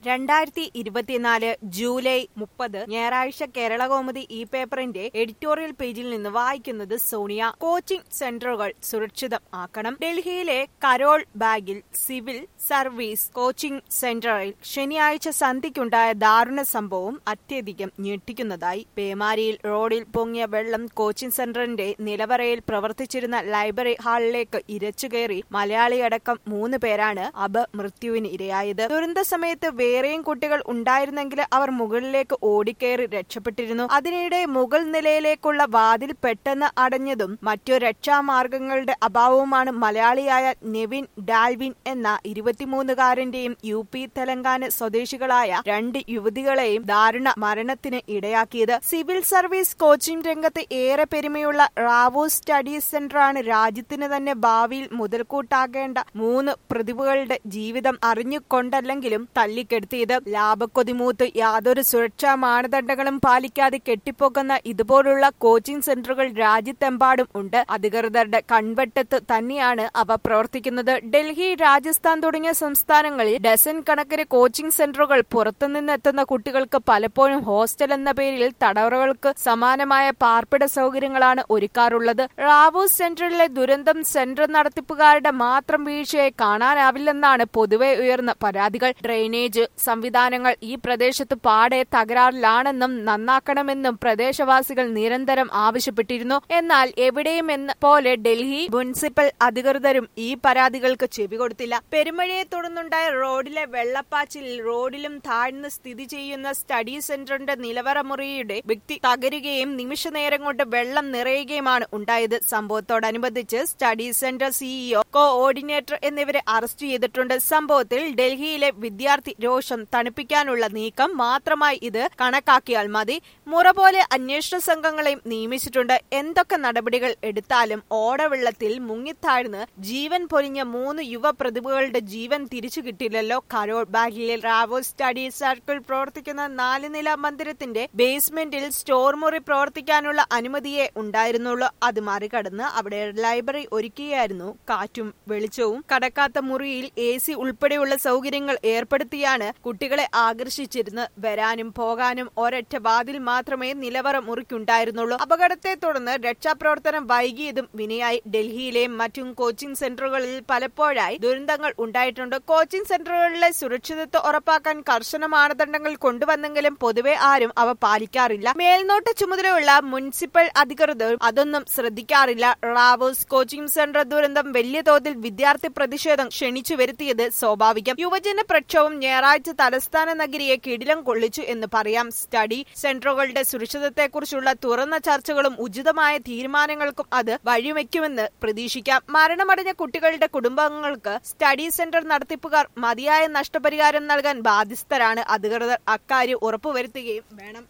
രണ്ടായിരത്തി ഇരുപത്തിനാല് ജൂലൈ മുപ്പത് ഞായറാഴ്ച കേരളകൗമുദി ഈ പേപ്പറിന്റെ എഡിറ്റോറിയൽ പേജിൽ നിന്ന് വായിക്കുന്നത് സോണിയ കോച്ചിംഗ് സെന്ററുകൾ സുരക്ഷിതം ആക്കണം ഡൽഹിയിലെ കരോൾ ബാഗിൽ സിവിൽ സർവീസ് കോച്ചിംഗ് സെന്ററിൽ ശനിയാഴ്ച സന്ധ്യയ്ക്കുണ്ടായ ദാരുണ സംഭവം അത്യധികം ഞെട്ടിക്കുന്നതായി പേമാരിയിൽ റോഡിൽ പൊങ്ങിയ വെള്ളം കോച്ചിംഗ് സെന്ററിന്റെ നിലവറയിൽ പ്രവർത്തിച്ചിരുന്ന ലൈബ്രറി ഹാളിലേക്ക് ഇരച്ചുകയറി മലയാളിയടക്കം മൂന്ന് പേരാണ് അപമൃത്യുവിന് ഇരയായത് ദുരന്ത സമയത്ത് വേറെയും കുട്ടികൾ ഉണ്ടായിരുന്നെങ്കിൽ അവർ മുകളിലേക്ക് ഓടിക്കയറി രക്ഷപ്പെട്ടിരുന്നു അതിനിടെ മുകൾ നിലയിലേക്കുള്ള വാതിൽ പെട്ടെന്ന് അടഞ്ഞതും മറ്റു രക്ഷാമാർഗങ്ങളുടെ അഭാവവുമാണ് മലയാളിയായ നെവിൻ ഡാൽവിൻ എന്ന ഇരുപത്തിമൂന്നുകാരന്റെയും യു പി തെലങ്കാന സ്വദേശികളായ രണ്ട് യുവതികളെയും ദാരുണ മരണത്തിന് ഇടയാക്കിയത് സിവിൽ സർവീസ് കോച്ചിംഗ് രംഗത്ത് ഏറെ പെരുമയുള്ള റാവോ സ്റ്റഡി സെന്ററാണ് രാജ്യത്തിന് തന്നെ ഭാവിയിൽ മുതൽക്കൂട്ടാകേണ്ട മൂന്ന് പ്രതിഭകളുടെ ജീവിതം അറിഞ്ഞുകൊണ്ടല്ലെങ്കിലും തല്ലിക്കെടുത്തിയത് ലാഭക്കൊതിമൂത്ത് യാതൊരു സുരക്ഷാ മാനദണ്ഡങ്ങളും പാലിക്കാതെ കെട്ടിപ്പോക്കുന്ന ഇതുപോലുള്ള കോച്ചിംഗ് സെന്ററുകൾ രാജ്യത്തെമ്പാടും ഉണ്ട് അധികൃതരുടെ കൺവെട്ടത്ത് തന്നെയാണ് അവ പ്രവർത്തിക്കുന്നത് ഡൽഹി രാജസ്ഥാൻ തുടങ്ങിയ സംസ്ഥാനങ്ങളിൽ ഡസൻ കണക്കിന് കോച്ചിംഗ് സെന്ററുകൾ പുറത്തുനിന്നെത്തുന്ന കുട്ടികൾക്ക് പലപ്പോഴും ഹോസ്റ്റൽ എന്ന പേരിൽ തടവറകൾക്ക് സമാനമായ പാർപ്പിട സൗകര്യങ്ങളാണ് ഒരുക്കാറുള്ളത് റാവു സെന്ററിലെ ദുരന്തം സെന്റർ നടത്തിപ്പുകാരുടെ മാത്രം വീഴ്ചയെ കാണാനാവില്ലെന്നാണ് പൊതുവെ ഉയർന്ന പരാതികൾ ഡ്രെയിനേജ് സംവിധാനങ്ങൾ ഈ പ്രദേശത്ത് പാടെ തകരാറിലാണെന്നും നന്നാക്കണമെന്നും പ്രദേശവാസികൾ നിരന്തരം ആവശ്യപ്പെട്ടിരുന്നു എന്നാൽ എവിടെയും എന്ന പോലെ ഡൽഹി മുനിസിപ്പൽ അധികൃതരും ഈ പരാതികൾക്ക് ചെവി കൊടുത്തില്ല പെരുമഴയെ തുടർന്നുണ്ടായ റോഡിലെ വെള്ളപ്പാച്ചിലിൽ റോഡിലും താഴ്ന്ന് സ്ഥിതി ചെയ്യുന്ന സ്റ്റഡി സെന്ററിന്റെ നിലവറ മുറിയുടെ വ്യക്തി തകരുകയും നിമിഷനേരം കൊണ്ട് വെള്ളം നിറയുകയുമാണ് ഉണ്ടായത് സംഭവത്തോടനുബന്ധിച്ച് സ്റ്റഡി സെന്റർ സിഇഒ കോഓർഡിനേറ്റർ എന്നിവരെ അറസ്റ്റ് ചെയ്തിട്ടുണ്ട് സംഭവത്തിൽ ഡൽഹിയിലെ വിദ്യാർത്ഥി രോഷം തണുപ്പിക്കാനുള്ള നീക്കം മാത്രമായി ഇത് കണക്കാക്കിയാൽ മതി മുറ പോലെ അന്വേഷണ സംഘങ്ങളെയും നിയമിച്ചിട്ടുണ്ട് എന്തൊക്കെ നടപടികൾ എടുത്താലും ഓടവെള്ളത്തിൽ മുങ്ങിത്താഴ്ന്ന് ജീവൻ പൊലിഞ്ഞ മൂന്ന് യുവ പ്രതിഭകളുടെ ജീവൻ തിരിച്ചു കിട്ടില്ലല്ലോ കരോൾ ബാഗിലെ റാവോ സ്റ്റഡി സർക്കിൾ പ്രവർത്തിക്കുന്ന നാല് നില മന്ദിരത്തിന്റെ ബേസ്മെന്റിൽ സ്റ്റോർ മുറി പ്രവർത്തിക്കാനുള്ള അനുമതിയെ ഉണ്ടായിരുന്നുള്ളൂ അത് മറികടന്ന് അവിടെ ലൈബ്രറി ഒരുക്കുകയായിരുന്നു കാറ്റും വെളിച്ചവും കടക്കാത്ത മുറിയിൽ എ സി ഉൾപ്പെടെയുള്ള സൗകര്യങ്ങൾ ഏർപ്പെടുത്തിയാണ് കുട്ടികളെ ആകർഷിച്ചിരുന്ന് വരാനും പോകാനും ഒരൊറ്റ വാതിൽ മാത്രമേ നിലവറ മുറിക്കുണ്ടായിരുന്നുള്ളൂ അപകടത്തെ തുടർന്ന് രക്ഷാപ്രവർത്തനം വൈകിയതും വിനയായി ഡൽഹിയിലെയും മറ്റും കോച്ചിംഗ് സെന്ററുകളിൽ പലപ്പോഴായി ദുരന്തങ്ങൾ ഉണ്ടായിട്ടുണ്ട് കോച്ചിംഗ് സെന്ററുകളിലെ സുരക്ഷിതത്വം ഉറപ്പാക്കാൻ കർശന മാനദണ്ഡങ്ങൾ കൊണ്ടുവന്നെങ്കിലും പൊതുവെ ആരും അവ പാലിക്കാറില്ല മേൽനോട്ട ചുമതലയുള്ള മുനിസിപ്പൽ അധികൃതർ അതൊന്നും ശ്രദ്ധിക്കാറില്ല റാവോസ് കോച്ചിംഗ് സെന്റർ ദുരന്തം വലിയ തോതിൽ വിദ്യാർത്ഥി പ്രതിഷേധം ക്ഷണിച്ചു വരുത്തിയത് സ്വാഭാവികം യുവജന പ്രക്ഷോഭം ഞായറാഴ്ച തലസ്ഥാന നഗരിയെ കിടിലം കൊള്ളിച്ചു എന്ന് പറയാം സ്റ്റഡി സെന്ററുകളുടെ സുരക്ഷിതത്തെക്കുറിച്ചുള്ള തുറന്ന ചർച്ചകളും ഉചിതമായ തീരുമാനങ്ങൾക്കും അത് വഴിവെക്കുമെന്ന് പ്രതീക്ഷിക്കാം മരണമടഞ്ഞ കുട്ടികളുടെ കുടുംബങ്ങൾക്ക് സ്റ്റഡി സെന്റർ നടത്തിപ്പുകാർ മതിയായ നഷ്ടപരിഹാരം നൽകാൻ ബാധ്യസ്ഥരാണ് അധികൃതർ അക്കാര്യം ഉറപ്പുവരുത്തുകയും വേണം